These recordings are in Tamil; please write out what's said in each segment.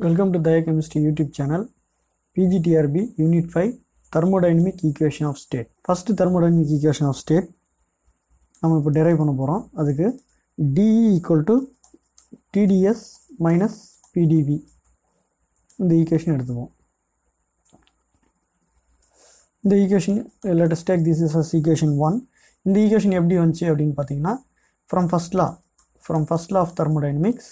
Welcome to Biochemistry YouTube channel, PGTRB Unit 5 Thermodynamic Equation of State. First Thermodynamic Equation of State நம்ம இப்போ டெரைவ் பண்ண போகிறோம் அதுக்கு DE equal to TDS minus PDV இந்த ஈக்குவேஷன் எடுத்துப்போம் இந்த equation let's take this is as equation one இந்த ஈக்குவேஷன் எப்படி வந்துச்சு அப்படின்னு பார்த்தீங்கன்னா from first law from first law of thermodynamics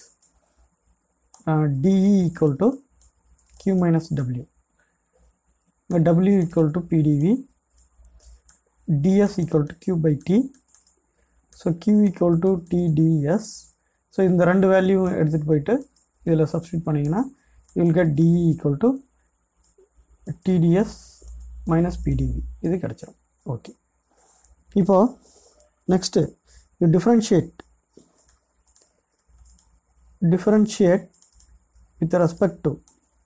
DE equal to Q minus W. Now W equal to PdV, ds equal to Q by T. So Q equal to TdS. So இந்த ரெண்டு வேல்யூ எடுத்துகிட்டு போயிட்டு இதில் சப்ஸ்டியூட் பண்ணிங்கன்னா you will get DE equal to TDS minus PDV இது கிடச்சிரும் ஓகே இப்போது next you differentiate differentiate with respect to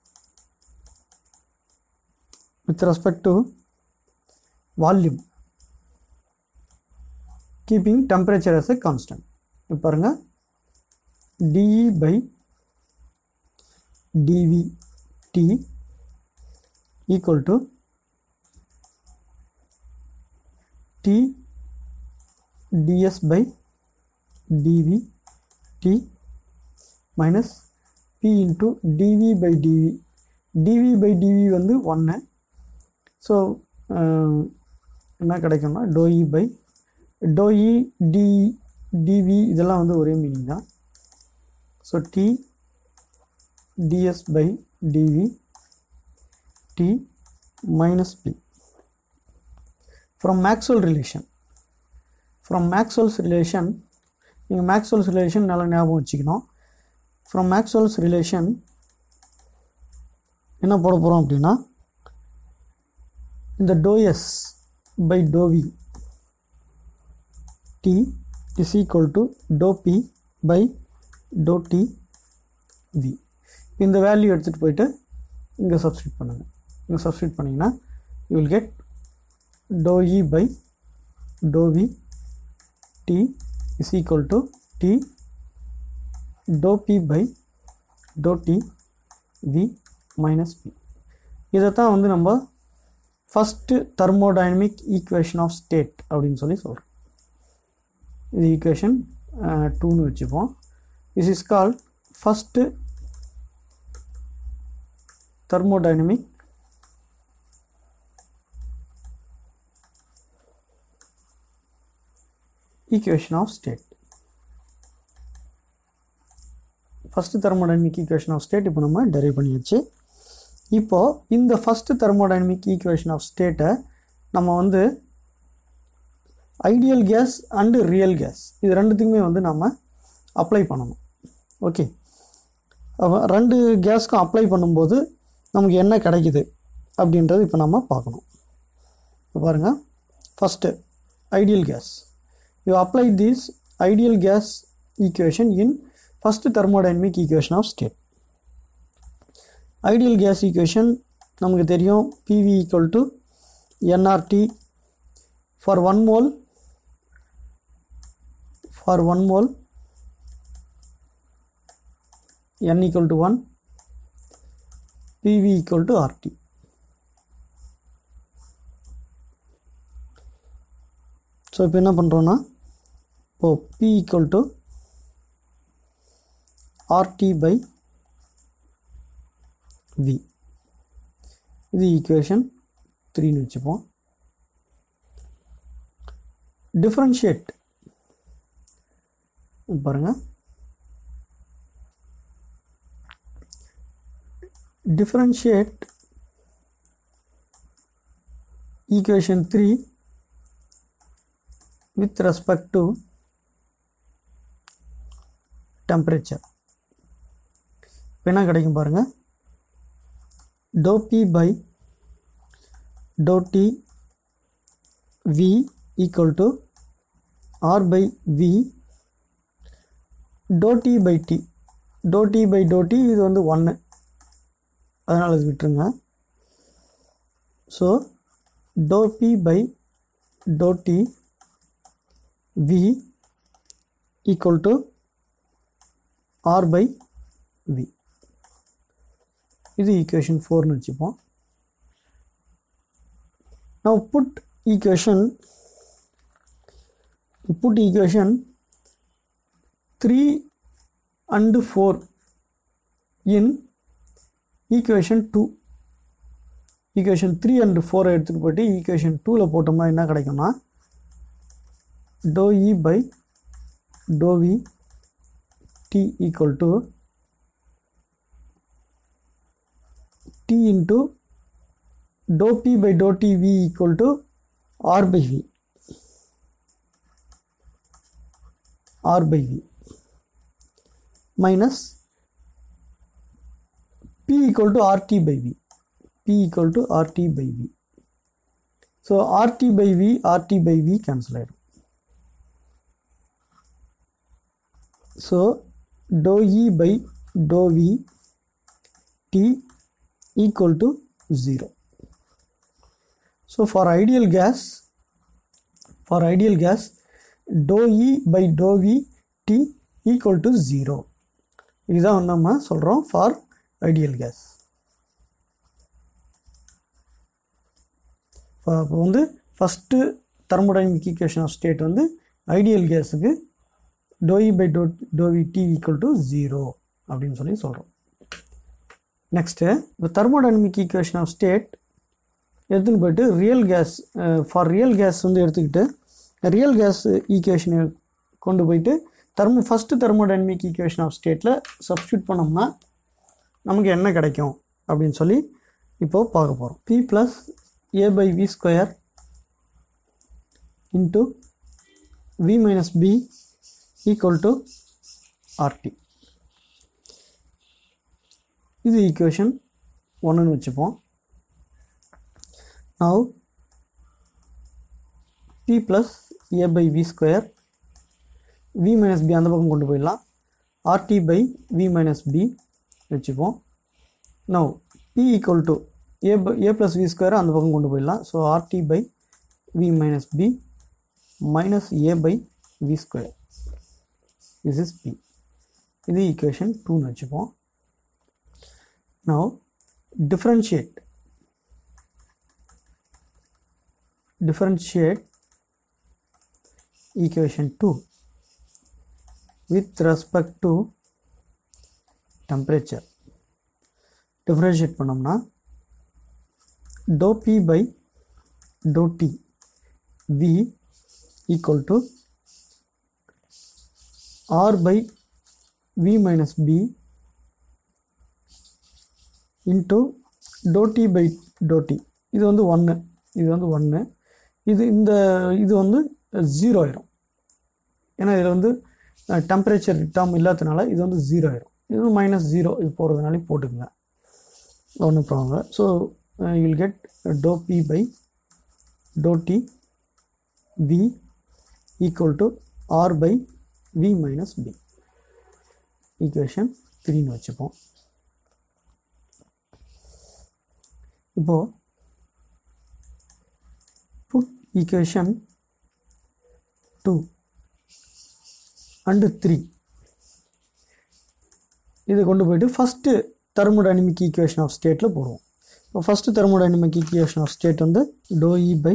with respect to volume keeping temperature as a constant இப்போ பாருங்க dE by dV T equal to T ds by dV T minus P into DV by DV DV by DV வந்து ஒன்று ஸோ என்ன கிடைக்கும்னா doh E by doh E T DV இதெல்லாம் வந்து ஒரே மீனிங் தான் so T DS by DV T minus P from Maxwell relation from Maxwell's relation நீங்கள் மேக்ஸ்வெல்ஸ் ரிலேஷன் நல்லா ஞாபகம் வச்சுக்கணும் ஃப்ரம் மேக்ஸ்வெல்ஸ் ரிலேஷன் என்ன போட போகிறோம் அப்படின்னா இந்த doh S by doh V T is equal to doh P by to T V இந்த வேல்யூ எடுத்துகிட்டு போயிட்டு இங்கே சப்ஸ்டியூட் பண்ணுங்கள் இங்கே சப்ஸ்டியூட் பண்ணிங்கன்னா you will get doh E by to V T is equal to T doh P by to T V minus P இதைத்தான் வந்து நம்ம first thermodynamic equation of state அப்படின்னு சொல்லி சொல்கிறோம் இது ஈக்குவேஷன் டூன்னு வச்சுப்போம் this is call first thermodynamic equation of state first thermodynamic equation of state இப்போ நம்ம டெரைவ் பண்ணியாச்சு இப்போது இந்த ஃபஸ்ட்டு தெர்மோடைனமிக் ஈக்குவேஷன் ஆஃப் ஸ்டேட்டை நம்ம வந்து ideal gas and real gas இது ரெண்டுத்துக்குமே வந்து நம்ம அப்ளை பண்ணணும் ஓகே ரெண்டு கேஸ்க்கும் அப்ளை பண்ணும்போது நமக்கு என்ன கிடைக்குது அப்படின்றது இப்போ நம்ம பார்க்கணும் இப்போ பாருங்கள் first ideal gas you apply this ideal gas equation in first thermodynamic equation of state ideal gas equation நமக்கு தெரியும் PV equal to nRT for 1 mole for 1 mole n equal to 1 PV equal to RT so இப்போ என்ன பண்ணுறோன்னா இப்போ P equal to RT by V இது ஈக்குவேஷன் த்ரீன்னு வச்சுப்போம் டிஃப்ரென்ஷியேட் பாருங்க differentiate equation three with respect to temperature இப்போ என்ன கிடைக்கும் பாருங்கள் doh P by to T V equal to R by V doh T by T doh T by to T இது வந்து ஒன்று அதனால் இது விட்டுருங்க so doh P by to T V equal to R by V இது ஈக்குவேஷன் ஃபோர்னு வச்சுப்போம் now put equation put equation 3 and 4 in equation 2 equation 3 and 4 எடுத்துட்டு போயிட்டு equation 2ல போட்டோம்னா என்ன கிடைக்கும்னா dou e by dou v t equal to t into dou p by dou t v equal to r by v r by v minus p equal to rt by v p equal to rt by v so rt by v rt by v cancel ஆயிடும் so dou e by dou v t equal to 0 so for ideal gas for ideal gas dou e by dou v t equal to 0 இதுதான் நம்ம சொல்கிறோம் ஃபார் ஐடியல் கேஸ் இப்போ வந்து first thermodynamic equation of state வந்து ஐடியல் கேஸுக்கு doh E by doh doh V T equal to zero அப்படின்னு சொல்லி சொல்கிறோம் நெக்ஸ்ட்டு இப்போ தெர்மோடைனமிக் ஈக்குவேஷன் ஆஃப் ஸ்டேட் எடுத்துன்னு போயிட்டு real gas for real gas வந்து எடுத்துக்கிட்டு ரியல் கேஸ் ஈக்குவேஷனை கொண்டு போயிட்டு thermo first thermodynamic equation of ஸ்டேட்டில் சப்ஸ்டியூட் பண்ணோம்னா நமக்கு என்ன கிடைக்கும் அப்படின்னு சொல்லி இப்போது பார்க்க போகிறோம் P plus A by V square into V minus B equal to RT இது ஈக்குவேஷன் ஒன்றுன்னு வச்சுப்போம் now p plus a by v square v minus b அந்த பக்கம் கொண்டு போயிடலாம் rt by v minus b வச்சுப்போம் now p equal to a by a plus v square அந்த பக்கம் கொண்டு போயிடலாம் so rt by v minus b minus a by v square this is p இது ஈக்குவேஷன் டூன்னு வச்சுப்போம் now differentiate differentiate equation 2 with respect to temperature differentiate பண்ணோம்னா dou p by dou t v equal to r by v minus b into dou t by dou t இது வந்து ஒன்று இது வந்து ஒன்று இது இந்த இது வந்து ஜீரோ ஆயிரும் ஏன்னா இதில் வந்து டெம்பரேச்சர் டேர்ம் இல்லாததுனால இது வந்து ஜீரோ ஆயிரும் இது மைனஸ் ஜீரோ இது போகிறதுனாலே போட்டுக்குங்க ஒன்றும் problem so you'll get doh P by to T V equal to R by V minus B equation த்ரீன்னு வச்சுப்போம் இப்போது put equation 2 and 3 இதை கொண்டு போயிட்டு ஃபஸ்ட்டு தெர்மோடைனமிக் ஈக்குவேஷன் ஆஃப் ஸ்டேட்டில் போடுவோம் இப்போ first thermodynamic equation of state வந்து doh E by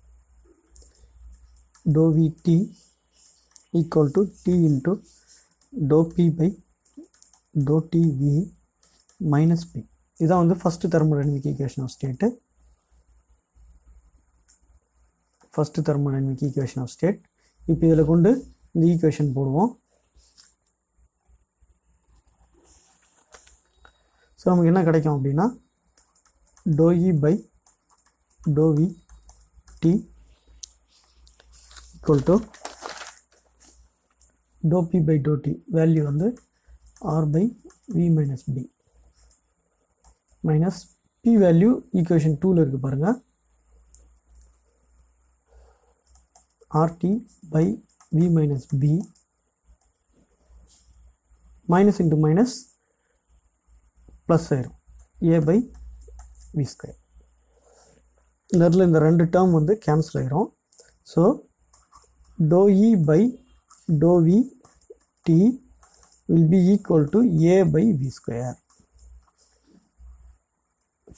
to V T equal to T into doh P by to T V minus P இதான் வந்து first thermodynamic equation of state first thermodynamic equation of state இப்போ இதில் கொண்டு இந்த ஈக்குவேஷன் போடுவோம் ஸோ நமக்கு என்ன கிடைக்கும் அப்படின்னா doh E by to V T equal to doh P by to T value வந்து R by V minus B minus B value equation டூவில் இருக்குது பாருங்கள் rt by v minus b minus into minus plus ஆயிரும் a by v square இந்த இடத்துல இந்த ரெண்டு டேர்ம் வந்து கேன்சல் ஆயிரும் so doh E by to V T will be equal to A by V square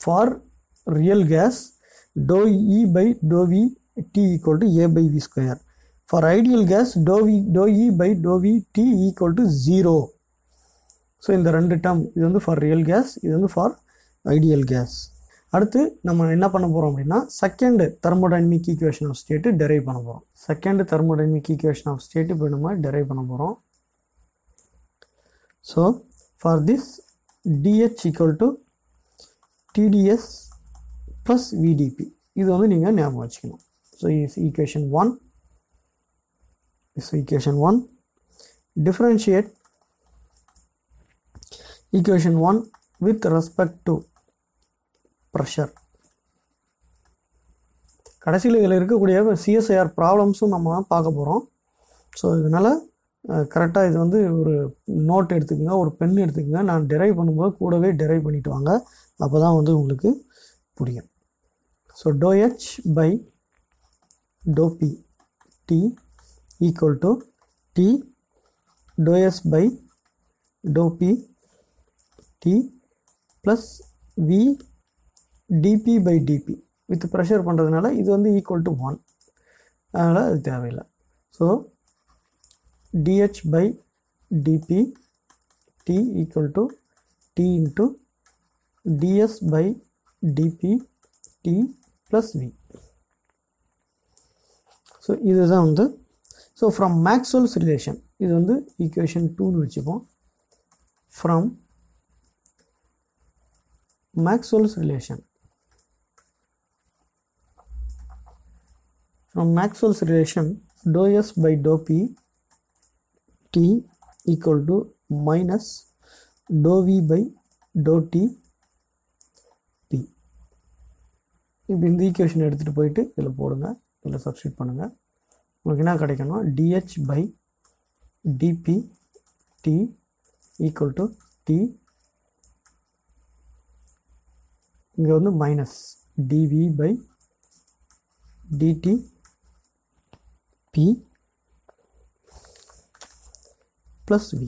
for real gas doh E by to V T equal to A by V square for ideal gas doh V doh E by to V T equal to zero so இந்த ரெண்டு டேர்ம் இது வந்து ஃபார் ரியல் கேஸ் இது வந்து ஃபார் ஐடியல் கேஸ் அடுத்து நம்ம என்ன பண்ண போகிறோம் அப்படின்னா second thermodynamic equation of state derive பண்ண போகிறோம் second thermodynamic equation of state இப்போ நம்ம டெரைவ் பண்ண போகிறோம் so for this DH equal to TDS plus VDP இது வந்து நீங்கள் ஞாபகம் வச்சுக்கணும் so is equation one is equation one differentiate equation 1 with respect to pressure கடைசியில் இதில் இருக்கக்கூடிய சிஎஸ்ஐஆர் ப்ராப்ளம்ஸும் நம்ம பார்க்க போகிறோம் ஸோ இதனால் கரெக்டாக இது வந்து ஒரு நோட் எடுத்துக்கோங்க ஒரு பென் எடுத்துக்கோங்க நான் டெரைவ் பண்ணும்போது கூடவே டெரைவ் பண்ணிட்டு வாங்க அப்போ தான் வந்து உங்களுக்கு புரியும் so to H by to P T equal to T doh S by to P T plus V DP by DP with pressure பண்ணுறதுனால இது வந்து ஈக்குவல் டு ஒன் அதனால் அது தேவையில்லை so DH by DP T equal to T into DS by DP T plus V so இதுதான் வந்து ஸோ ஃப்ரம் மேக்ஸ்வெல்ஸ் ரிலேஷன் இது வந்து ஈக்குவேஷன் டூன்னு வச்சுப்போம் from Maxwell's relation. From Maxwell's relation, dou S by dou P T equal to minus dou V by dou T P. இப்போ இந்த ஈக்குவேஷன் எடுத்துகிட்டு போயிட்டு இதில் போடுங்க இதில் சப்ஸ்டியூட் பண்ணுங்கள் உங்களுக்கு என்ன கிடைக்கணும் d H by DP T equal to T இங்கே வந்து minus d V by d T P plus V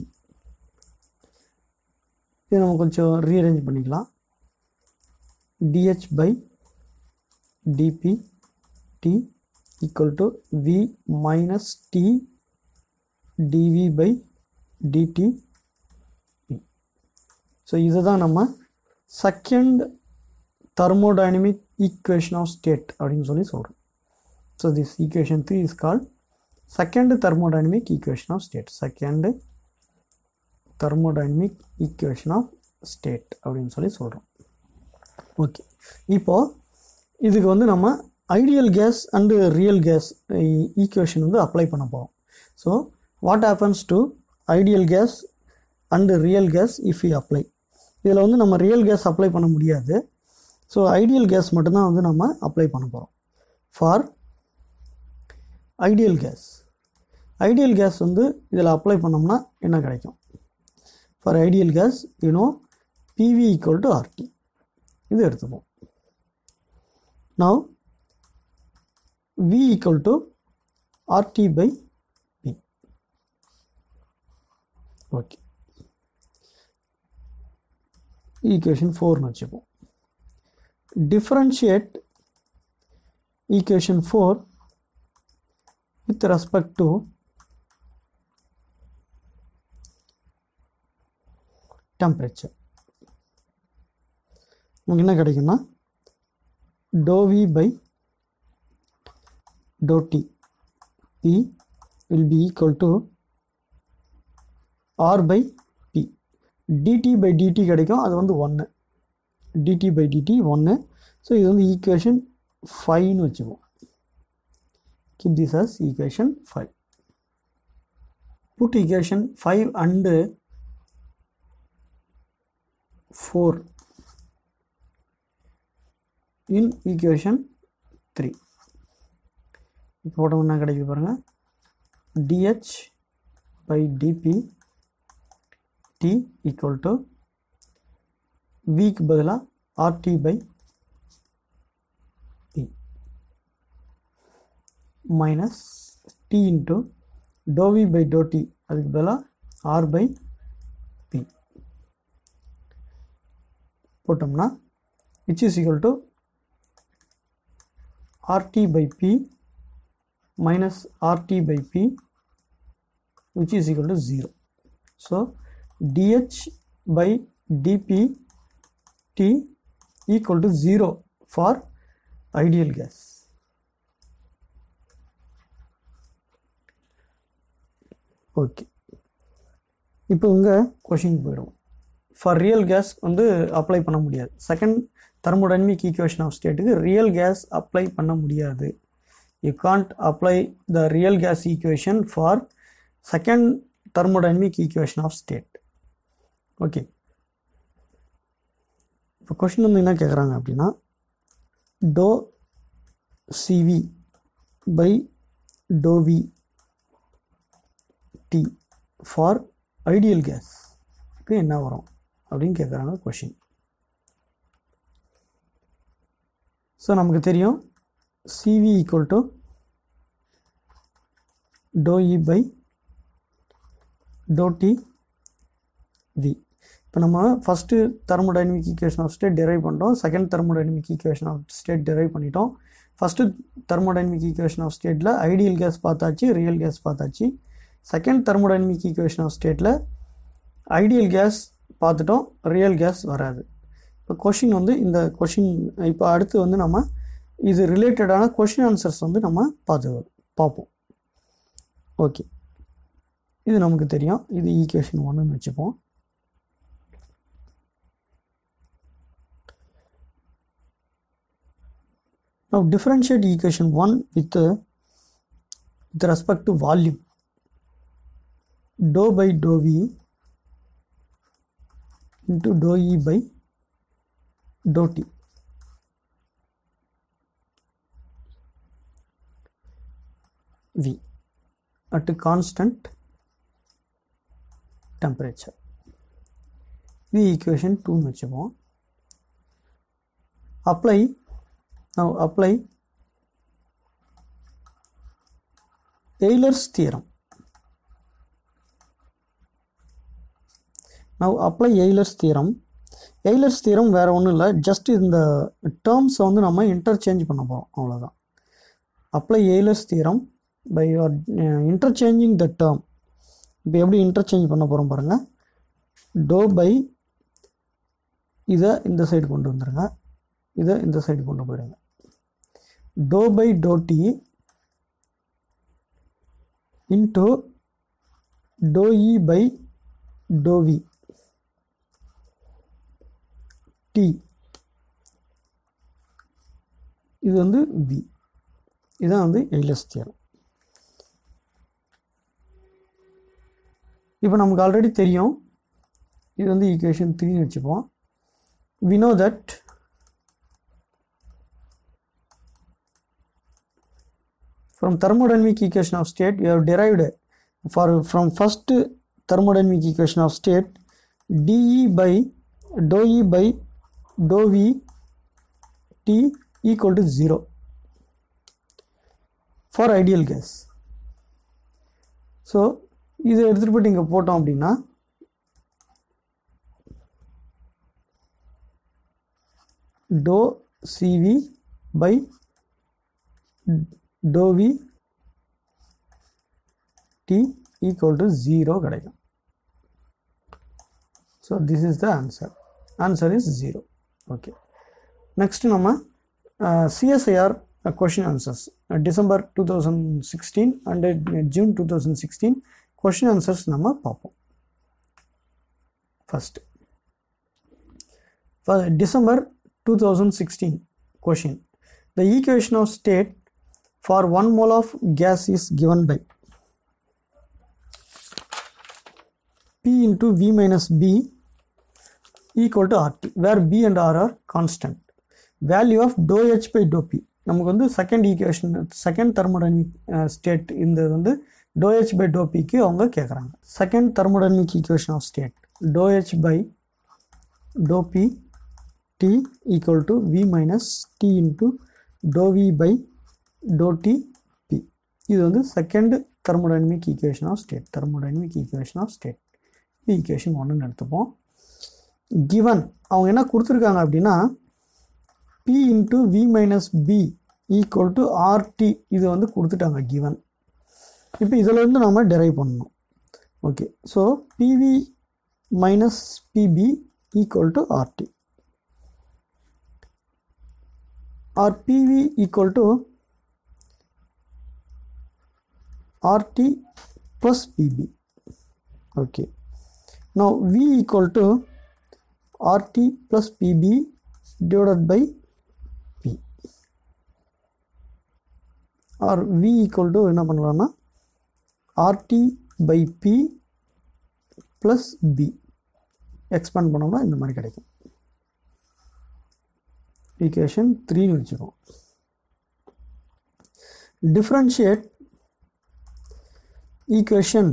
இது நம்ம கொஞ்சம் ரீஅரேஞ்ச் பண்ணிக்கலாம் d H by DP T equal to V minus T d V by d T P so இதுதான் நம்ம second thermodynamic equation of state அப்படின்னு சொல்லி சொல்கிறோம் so this equation three is called second thermodynamic equation of state second thermodynamic equation of state அப்படின்னு சொல்லி சொல்கிறோம் ஓகே இப்போது இதுக்கு வந்து நம்ம ideal gas and real gas equation வந்து அப்ளை பண்ண போகிறோம் so what happens to ideal gas and real gas if you apply இதில் வந்து நம்ம ரியல் கேஸ் அப்ளை பண்ண முடியாது ஸோ ஐடியல் கேஸ் மட்டும்தான் வந்து நம்ம அப்ளை பண்ண போகிறோம் for ideal gas ideal gas வந்து இதில் அப்ளை பண்ணோம்னா என்ன கிடைக்கும் for ideal gas you know P V equal to RT இது எடுத்துப்போம் now V equal to R T by P okay equation ஃபோர்னு வச்சுப்போம் differentiate equation 4 with respect to temperature நமக்கு என்ன கிடைக்கும்னா dou V by to T P will be equal to R by P d T by d T கிடைக்கும் அது வந்து ஒன்று டிடி பை டிடி ஒன்று ஸோ இது வந்து ஈக்குவேஷன் ஃபைவ்னு வச்சுப்போம் keep this as equation five put equation five and four in equation three இப்போ போட்டோம் என்ன கிடைக்குது பாருங்கள் d H by DP T equal to விக்கு பதிலாக R T by P minus T into dou V by to D அதுக்கு பதிலாக ஆர் பை பி போட்டோம்னா which is equal to RT by P minus RT by P which is equal to 0. So dH by dP T equal to 0 for ideal gas. Okay இப்போ இங்கே கொஷின் போயிடும் ஃபார் ரியல் கேஸ் வந்து அப்ளை பண்ண முடியாது செகண்ட் தெர்மோடைனமிக் ஈக்குவேஷன் ஆஃப் ஸ்டேட்டுக்கு ரியல் கேஸ் அப்ளை பண்ண முடியாது you can't apply the real gas equation for second thermodynamic equation of state okay இப்போ கொஷின் வந்து என்ன கேட்குறாங்க அப்படின்னா dou C V by to V T for ideal கேஸ்க்கு என்ன வரும் அப்படின்னு கேட்குறாங்க கொஷின் ஸோ நமக்கு தெரியும் C V equal to dou E by to T V இப்போ நம்ம first thermodynamic equation of state derive பண்ணிட்டோம் second thermodynamic equation of state derive பண்ணிட்டோம் ஃபஸ்ட்டு தெர்மோடைனமிக் ஈக்குவேஷன் ஆஃப் ஸ்டேட்டில் ஐடியல் கேஸ் பார்த்தாச்சு ரியல் கேஸ் பார்த்தாச்சு செகண்ட் தெர்மோடைனமிக் ஈக்குவேஷன் ஆஃப் ஸ்டேட்டில் ஐடியல் கேஸ் பார்த்துட்டோம் ரியல் கேஸ் வராது இப்போ கொஷின் வந்து இந்த கொஷின் இப்போ அடுத்து வந்து நம்ம இது ரிலேட்டடான கொஷின் ஆன்சர்ஸ் வந்து நம்ம பார்த்து பார்ப்போம் ஓகே இது நமக்கு தெரியும் இது ஈக்குவேஷன் ஒன்றுன்னு வச்சுப்போம் Now differentiate equation 1 with, uh, with respect to volume. Dou by dou V into dou E by dou T. V at a constant temperature. இது ஈக்குவேஷன் டூன்னு வச்சுப்போம் apply now apply Euler's theorem now apply Euler's theorem Euler's theorem வேற ஒன்றும் இல்லை ஜஸ்ட் இந்த டேர்ம்ஸை வந்து நம்ம இன்டர்சேஞ்ச் பண்ண போகிறோம் அவ்வளோதான் apply Euler's theorem by your interchanging the term இப்போ எப்படி இன்டர்சேஞ்ச் பண்ண போகிறோம் பாருங்கள் டோ பை இதை இந்த சைடு கொண்டு வந்துடுங்க இதை இந்த சைடு கொண்டு போயிடுங்க dou by to T into dou E by to V T இது வந்து வி இதான் வந்து எய்லஸ் தியரம் இப்போ நமக்கு ஆல்ரெடி தெரியும் இது வந்து ஈக்குவேஷன் த்ரீன்னு வச்சுப்போம் we know that from thermodynamic equation of state we have derived for from first thermodynamic equation of state dE by dou E by dou V T equal to 0 for ideal gas so இதை எடுத்துகிட்டு போயிட்டு இங்கே போட்டோம் அப்படின்னா dou cv by dou v t equal to 0 கிடைக்கும் so this is the answer answer is 0 okay next நம்ம uh, CSIR uh, question answers uh, December 2016 and uh, June 2016 question answers நம்ம பார்ப்போம் first for December 2016 question the equation of state for 1 mole of gas is given by p into v minus b equal to rt where b and r are constant value of dou h by dou p நமக்கு வந்து second equation second thermodynamic state இந்த வந்து டோ ஹெச் பை டோ பிக்கு அவங்க கேட்குறாங்க second thermodynamic equation of state dou H by to P t equal to v minus t into dou v by dou t p இது வந்து second thermodynamic equation of state thermodynamic equation of state இது ஈக்குவேஷன் ஒன்றுன்னு எடுத்துப்போம் கிவன் அவங்க என்ன கொடுத்துருக்காங்க அப்படின்னா P into V minus B equal to RT இது வந்து கொடுத்துட்டாங்க கிவன் இப்போ இதிலேருந்து நம்ம டெரைவ் பண்ணணும் okay so P V minus P B equal to R T or P V equal to RT plus PB. Okay. Now V equal to RT plus PB divided by P. Or V equal to என்ன பண்ணலாம்னா RT by P plus B. Expand பண்ணோம்னா இந்த மாதிரி கிடைக்கும் ஈக்குவேஷன் த்ரீன்னு வச்சுக்கோம் differentiate equation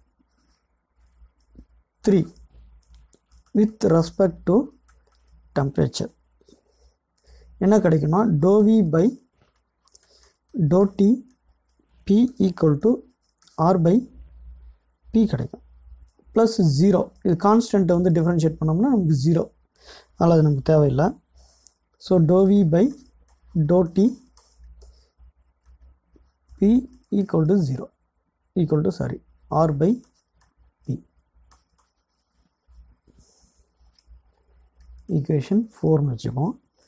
3 with respect to temperature என்ன கிடைக்கும்னா dou V by to T P equal to R by P கிடைக்கும் ப்ளஸ் ஜீரோ இது கான்ஸ்டண்ட்டை வந்து டிஃப்ரென்ஷியேட் பண்ணோம்னா நமக்கு ஜீரோ அதனால் அது நமக்கு தேவையில்லை so dou V by to T P equal to zero equal to sorry r by p equation 4 வச்சுப்போம்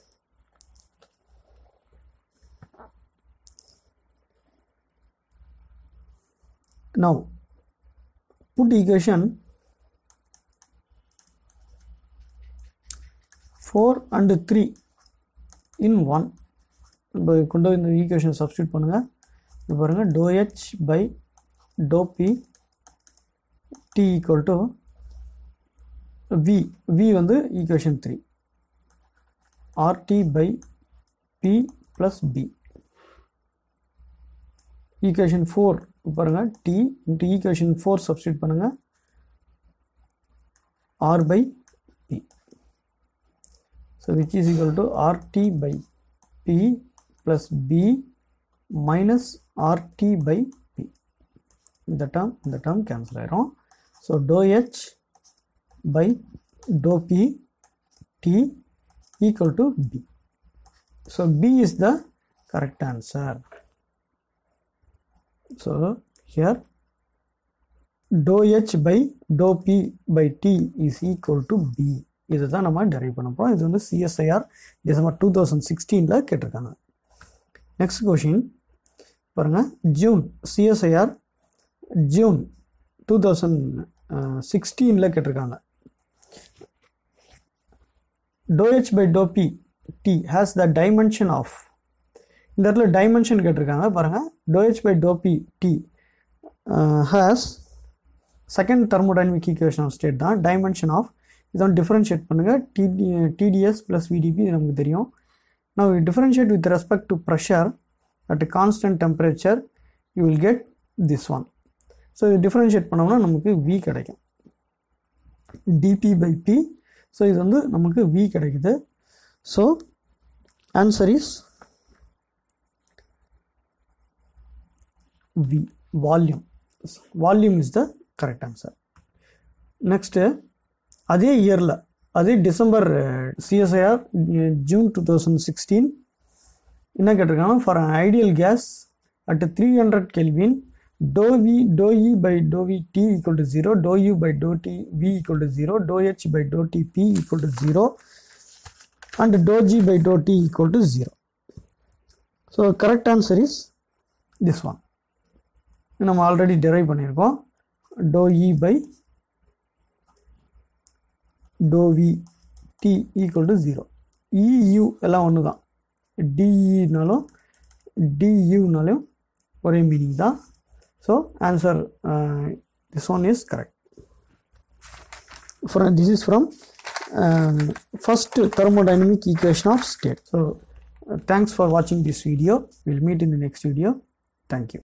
now put equation 4 and 3 in 1 இப்போ கொண்டு போய் இந்த ஈக்குவேஷன் சப்ஸ்டியூட் பண்ணுங்கள் இது பாருங்கள் dou H by dou p t equal to v v வந்து equation 3 rt by p plus b equation 4 பாருங்க t into equation 4 substitute பண்ணுங்க r by p so which is equal to rt by p plus b minus rt by இந்த டேர்ம் இந்த டேர்ம் கேன்சல் ஆயிரும் so to H by to P T equal to B so B is the correct answer so here dou H by to P by T is equal to B இதை தான் நம்ம டெரைவ் பண்ண போகிறோம் இது வந்து சிஎஸ்ஐஆர் டிசம்பர் டூ தௌசண்ட் சிக்ஸ்டீனில் கேட்டிருக்காங்க நெக்ஸ்ட் கொஷின் பாருங்கள் June CSIR June two thousand சிக்ஸ்டீனில் கேட்டிருக்காங்க dou H by to P T has the dimension of இந்த இடத்துல டைமென்ஷன் கேட்டிருக்காங்க பாருங்கள் dou H by to P T has second thermodynamic equation of state தான் டைமென்ஷன் ஆஃப் இதை வந்து டிஃப்ரென்ஷியேட் பண்ணுங்கள் டிடி டிடிஎஸ் ப்ளஸ் விடிபி இது நமக்கு தெரியும் நான் differentiate with respect to pressure at constant temperature you will get this one so இது டிஃப்ரென்ஷியேட் பண்ணோம்னா நமக்கு வி கிடைக்கும் டிபி பை பி ஸோ இது வந்து நமக்கு வி கிடைக்குது so answer is V volume volume is the correct answer next அதே இயரில் அதே December CSIR June two thousand sixteen என்ன கேட்டிருக்காங்க for ideal gas at three hundred kelvin dou v dou e by dou v t equal to 0 dou u by dou t v equal to 0 dou h by dou t p equal to 0 and dou g by dou t equal to 0 so correct answer is this one நம்ம ஆல்ரெடி டெரைவ் பண்ணியிருக்கோம் dou e by dou v t equal to 0 eu எல்லாம் ஒன்று தான் டிஇனாலும் டியூனாலும் ஒரே மீனிங் தான் So answer uh, this one is correct. For, this is from um, first thermodynamic equation of state. So uh, thanks for watching this video. We'll meet in the next video. Thank you.